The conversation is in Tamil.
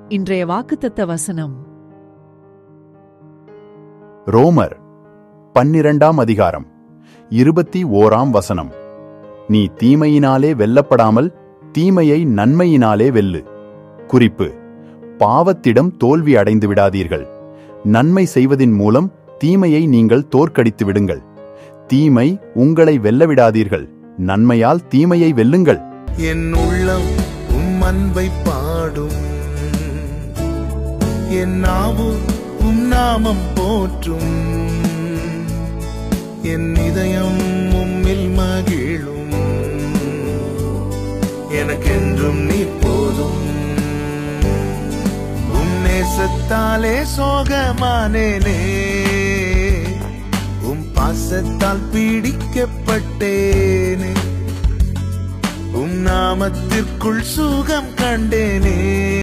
இன்றைய வாக்குத்தத்த வசனம் ரோமர் பன்னிரண்டாம் அதிகாரம் இருபத்தி ஓராம் வசனம் நீ தீமையினாலே வெல்லப்படாமல் தீமையை நன்மையினாலே வெல்லு குறிப்பு பாவத்திடம் தோல்வி அடைந்து விடாதீர்கள் நன்மை செய்வதின் மூலம் தீமையை நீங்கள் தோற்கடித்து விடுங்கள் தீமை உங்களை வெல்ல விடாதீர்கள் நன்மையால் தீமையை வெல்லுங்கள் என் உள்ளம் உம் அன்பை பாடும் என் நாவு உம் நாமம் போற்றும் என் இதயம் உம்மில் மகிழும் எனக்கென்றும் நீ போதும் உம் நேசத்தாலே சோகமானேனே உம் பாசத்தால் பீடிக்கப்பட்டேனே உம் நாமத்திற்குள் சுகம் கண்டேனே